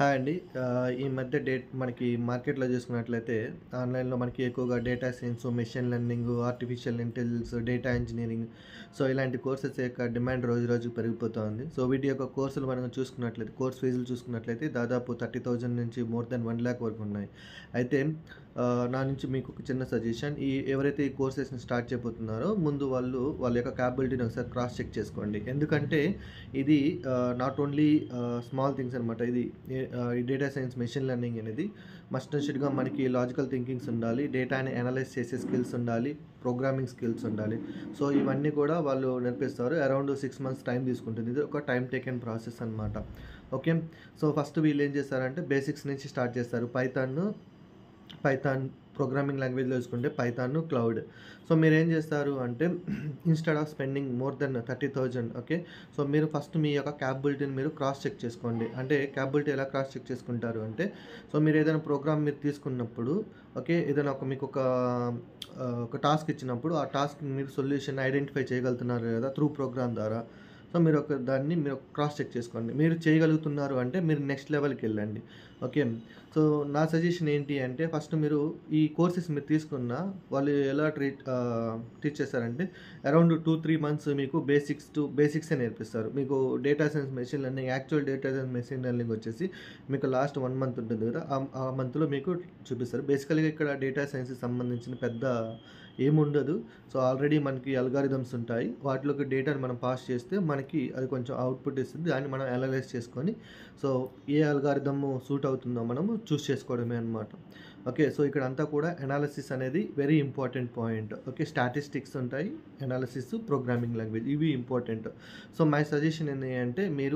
Hi అండి. ఆహ్, ఈ మధ్య డేట్ మనకి మార్కెట్‌లో చూసుకున్నట్లయితే ఆన్‌లైన్‌లో మనకి ఎక్కువగా data science, machine learning, artificial intelligence, data engineering so, ఇలాంటి కోర్సెస్ యొక్క డిమాండ్ రోజు రోజుకి పెరిగిపోతా ఉంది. సో, వీటి యొక్క కోర్సులు మనం చూసుకున్నట్లయితే కోర్స్ ఫీజులు చూసుకున్నట్లయితే దాదాపు 30,000 నుంచి మోర్ దెన్ 1,00,000 వరకు ఉన్నాయి. అయితే ఆహ్, నా నుంచి మీకు ఒక చిన్న సజెషన్ ఈ ఎవరైతే ఈ కోర్సెస్‌ని స్టార్ట్ చేయబోతున్నారో ముందు వాళ్ళు వాళ్ళ యొక్క కేపబిలిటీని ఒకసారి క్రాస్ చెక్ చేసుకోండి. ఎందుకంటే ఇది ah, not only ah, small things అనమాట. ఇది ఏ ఆహ్, ఈ డేటా సైన్స్, మెషిన్ లెర్నింగ్ అనేది మస్ట్ అండ్ షుడ్‌గా మనకి లాజికల్ థింకింగ్స్ ఉండాలి. డేటాని అనలైజ్ చేసే స్కిల్స్ ఉండాలి. ప్రోగ్రామింగ్ స్కిల్స్ ఉండాలి. సో, ఇవన్నీ కూడా వాళ్ళు నేర్పిస్తారు. అరౌండ్ 6 మంత్స్ టైం తీసుకుంటుంది. ఇది ఒక టైమ్ టేకెన్ ప్రాసెస్ అనమాట. ఓకే. సో, ఫస్ట్ వీళ్ళు ఏం చేస్తారంటే బేసిక్స్ నుంచి స్టార్ట్ చేస్తారు. పైథాన్, పైథాన్ ప్రోగ్రామింగ్ లాంగ్వేజ్‌లో చూసుకుంటే పైథాన్, క్లౌడ్. సో, మీరేం చేస్తారు అంటే instead of spending more than 30,000 okay. So, మీరు ఫస్ట్ మీ యొక్క కేపబిలిటీని మీరు క్రాస్ చెక్ చేసుకోండి. అంటే కేపబిలిటీ ఎలా క్రాస్ చెక్ చేసుకుంటారు అంటే సో, మీరు ఏదైనా ప్రోగ్రామ్ మీరు తీసుకున్నప్పుడు ఓకే. ఏదైనా ఒక మీకు ఒక ఆహ్, ఒక టాస్క్ ఇచ్చినప్పుడు ఆ టాస్క్‌ని మీరు సొల్యూషన్ ఐడెంటిఫై చేయగలుగుతున్నారు లేదా త్రూ ప్రోగ్రామ్ ద్వారా. సో, మీరు ఒక దాన్ని మీరు క్రాస్ చెక్ చేసుకోండి. మీరు చేయగలుగుతున్నారు అంటే మీరు నెక్స్ట్ లెవెల్‌కెళ్ళండి. ఓకే. సో, నా సజెషన్ ఏంటి అంటే ఫస్ట్ మీరు ఈ కోర్సెస్ మీరు తీసుకున్న వాళ్ళు ఎలా ట్రీట్ ఆహ్, టీచ్ చేస్తారంటే అరౌండ్ 2, 3 మంత్స్ మీకు బేసిక్స్ టు బేసిక్సే నేర్పిస్తారు. మీకు data science, machine learning actual data science, machine learning వచ్చేసి మీకు లాస్ట్ 1 మంత్ ఉంటుంది కదా! ఆ ఆ మంత్‌లో మీకు చూపిస్తారు. బేసికల్‌గా ఇక్కడ డేటా సైన్స్‌కి సంబంధించిన పెద్ద ఏముండదు. సో, ఆల్రెడీ మనకి అల్గారిథమ్స్ ఉంటాయి. వాటిలోకి డేటాని మనం పాస్ చేస్తే మనకి అది కొంచెం అవుట్‌పుట్ ఇస్తుంది. దాన్ని మనం అనలైజ్ చేసుకొని సో, ఏ అల్గారిథమ్ సూట్ అవుతుందో మనము చూస్ చేసుకోవడమే అనమాట. ఓకే. సో, ఇక్కడంతా కూడా అనాలిసిస్ అనేది very important point. Okay. Statistics ఉంటాయి. అనాలిసిస్, ప్రోగ్రామింగ్ లాంగ్వేజ్ ఇవి ఇంపార్టెంట్. సో, మై సజెషన్ ఏంది అంటే మీరు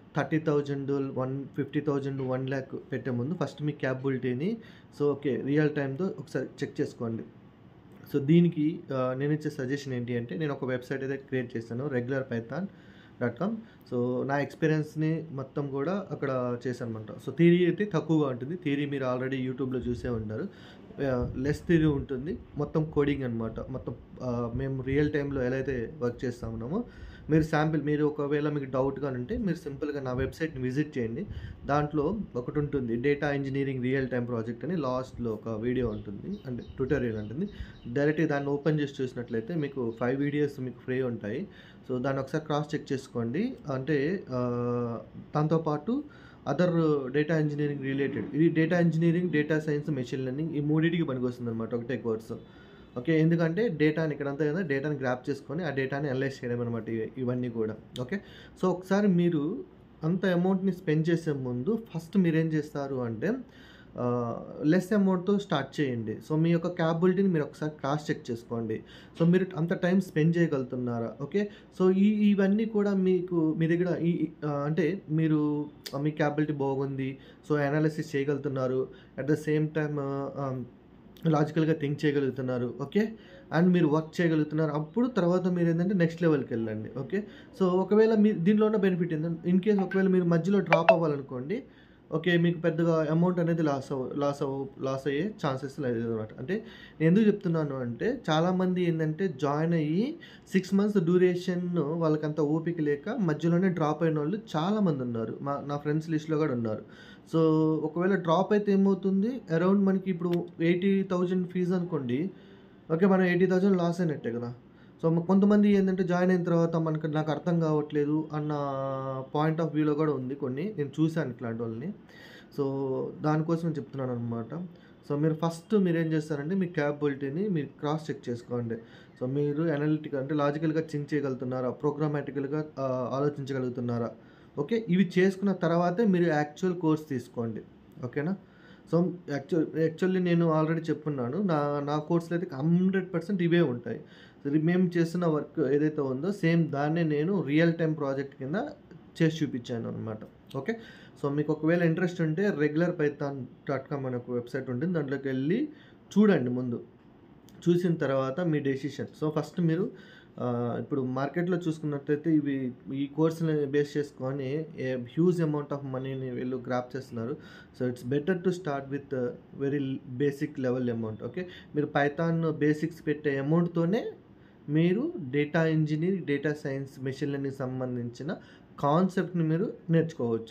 30,000 వన్ 50,000, 1,00,000 పెట్టే ముందు ఫస్ట్ మీ కేపబిలిటీని సో, ఓకే. రియల్ టైమ్‌తో ఒకసారి చెక్ చేసుకోండి. సో, దీనికి ఆహ్, నేనిచ్చే సజెషన్ ఏంటి అంటే నేను ఒక వెబ్‌సైట్ అయితే క్రియేట్ చేశాను. Regular python dot com. So, నా ఎక్స్‌పీరియన్స్‌ని మొత్తం కూడా అక్కడ చేశాననమాట. సో, థియరీ అయితే తక్కువగా ఉంటుంది. థియరీ మీరు ఆల్రెడీ యూట్యూబ్‌లో చూసే ఉంటారు. ఆహ్, లెస్ థియరీ ఉంటుంది. మొత్తం కోడింగ్ అనమాట. మొత్తం ఆహ్, మేము రియల్ టైమ్‌లో ఎలా అయితే వర్క్ చేస్తా ఉన్నామో మీరు శాంపిల్ మీరు ఒకవేళ మీకు డౌట్‌గా ఉంటే మీరు సింపుల్‌గా నా వెబ్‌సైట్‌ని విజిట్ చేయండి. దాంట్లో ఒకటుంటుంది. Data engineering real time project అని లాస్ట్‌లో ఒక వీడియో ఉంటుంది. అంటే ట్యుటోరియల్ ఉంటుంది. డైరెక్ట్‌గా దాన్ని ఓపెన్ చేసి చూసినట్లయితే మీకు 5 వీడియోస్ మీకు ఫ్రీ ఉంటాయి. సో, దాన్ని ఒకసారి క్రాస్ చెక్ చేసుకోండి. అంటే ఆహ్, దాంతో పాటు అదర్ డేటా ఇంజినీరింగ్ రిలేటెడ్ ఇది data engineering, data science, machine learning ఈ మూడిటికి పనికొస్తుందనమాట ఒకటే కోర్సు. ఓకే. ఎందుకంటే డేటాని ఇక్కడంతా కదా డేటాని గ్రాబ్ చేసుకొని ఆ డేటాని అనలైజ్ చేయడం అనమాట ఇవి ఇవన్నీ కూడా. ఓకే. సో, ఒకసారి మీరు అంత అమౌంట్‌ని స్పెండ్ చేసే ముందు ఫస్ట్ మీరేం చేస్తారు అంటే ఆహ్, లెస్ అమౌంట్‌తో స్టార్ట్ చేయండి. సో, మీ యొక్క కేపబిలిటీని మీరు ఒకసారి క్రాస్ చెక్ చేసుకోండి. సో, మీరు అంత టైమ్ స్పెండ్ చేయగలుగుతున్నారా? ఓకే. సో, ఈ ఇవన్నీ కూడా మీకు మీ దగ్గర ఈ ఈ ఆహ్, అంటే మీరు మీ కేపబిలిటీ బాగుంది. సో, అనాలిసిస్ చేయగలుగుతున్నారు. At the same time ah, లాజికల్‌గా థింక్ చేయగలుగుతున్నారు. ఓకే. అండ్ మీరు వర్క్ చేయగలుగుతున్నారు. అప్పుడు తర్వాత మీరేంటంటే నెక్స్ట్ లెవెల్‌కెళ్ళండి. ఓకే. సో, ఒకవేళ మీ దీనిలో ఉన్న బెనిఫిట్ ఏందంటే ఇన్ కేస్ ఒకవేళ మీరు మధ్యలో డ్రాప్ అవ్వాలనుకోండి. ఓకే. మీకు పెద్దగా అమౌంట్ అనేది లాస్ అవ్వ లాస్ అవ్వ లాస్ అయ్యే ఛాన్సెస్ లేదనమాట. అంటే నేను ఎందుకు చెప్తున్నాను అంటే చాలామంది ఏందంటే జాయిన్ అయ్యి 6 మంత్స్ డ్యూరేషన్ వాళ్ళకంత ఓపిక లేక మధ్యలోనే డ్రాప్ అయినోళ్ళు చాలామంది ఉన్నారు. మా నా ఫ్రెండ్స్ లిస్ట్‌లో కూడా ఉన్నారు. సో, ఒకవేళ డ్రాప్ అయితే ఏమవుతుంది అరౌండ్ మనకి ఇప్పుడు 80,000 ఫీజ్ అనుకోండి. ఓకే. మనం 80,000 లాస్ అయినట్టే కదా! సో, కొంతమంది ఏందంటే జాయిన్ అయిన తర్వాత మనకు నాకు అర్థం కావట్లేదు అన్న పాయింట్ ఆఫ్ వ్యూలో కూడా ఉంది కొన్ని. నేను చూసాను ఇట్లాంటోళ్ళని. సో, దానికోసమే చెప్తున్నాననమాట. సో, మీరు ఫస్ట్ మీరేం చేస్తారంటే మీ కేపబిలిటీని మీరు క్రాస్ చెక్ చేసుకోండి. సో, మీరు అనలిటిక్ అంటే లాజికల్‌గా థింక్ చేయగలుగుతున్నారా? ప్రోగ్రామాటికల్‌గా ఆహ్, ఆలోచించగలుగుతున్నారా? ఓకే. ఇవి చేసుకున్న తర్వాతే మీరు యాక్చువల్ కోర్స్ తీసుకోండి. ఓకేనా? సో, యాక్చువల్ యాక్చువల్లీ నేను ఆల్రెడీ చెప్పున్నాను. నా నా కోర్స్‌లో అయితే 100% ఇవే ఉంటాయి. ఇది మేము చేస్తున్న వర్క్ ఏదైతే ఉందో సేమ్ దాన్నే నేను రియల్ టైమ్ ప్రాజెక్ట్ కింద చేసి చూపించాను అనమాట. ఓకే. సో, మీకు ఒకవేళ ఇంట్రెస్ట్ ఉంటే రెగ్యులర్ పైథాన్ డాట్ కామ్ అనే ఒక వెబ్‌సైట్ ఉంటుంది. దాంట్లోకెళ్ళి చూడండి ముందు. చూసిన తర్వాత మీ డెసిషన్. సో, ఫస్ట్ మీరు ఆహ్, ఇప్పుడు మార్కెట్‌లో చూసుకున్నట్లయితే ఇవి ఈ కోర్స్‌ని బేస్ చేసుకొని ఏ హ్యూజ్ అమౌంట్ ఆఫ్ మనీని వీళ్ళు గ్రాబ్ చేస్తున్నారు. So, it's better to start with very basic level amount. Okay. మీరు పైథాన్ బేసిక్స్ పెట్టే అమౌంట్‌తోనే మీరు data engineering, data science, machine లెర్నింగ్‌కి సంబంధించిన కాన్సెప్ట్‌ని మీరు నేర్చుకోవచ్చు.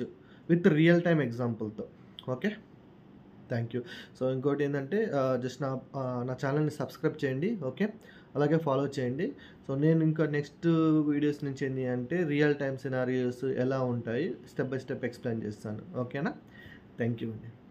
విత్ రియల్ టైమ్ ఎగ్జాంపుల్తో ఓకే థ్యాంక్ యూ సో ఇంకోటి ఏంటంటే జస్ట్ నా ఆ, నా ఛానల్ని సబ్స్క్రైబ్ చేయండి ఓకే అలాగే ఫాలో చేయండి సో నేను ఇంకా నెక్స్ట్ వీడియోస్ నుంచి ఏంటి అంటే రియల్ టైమ్ సినారియోస్ ఎలా ఉంటాయి స్టెప్ బై స్టెప్ ఎక్స్ప్లెయిన్ చేస్తాను ఓకేనా థ్యాంక్ యూ అండి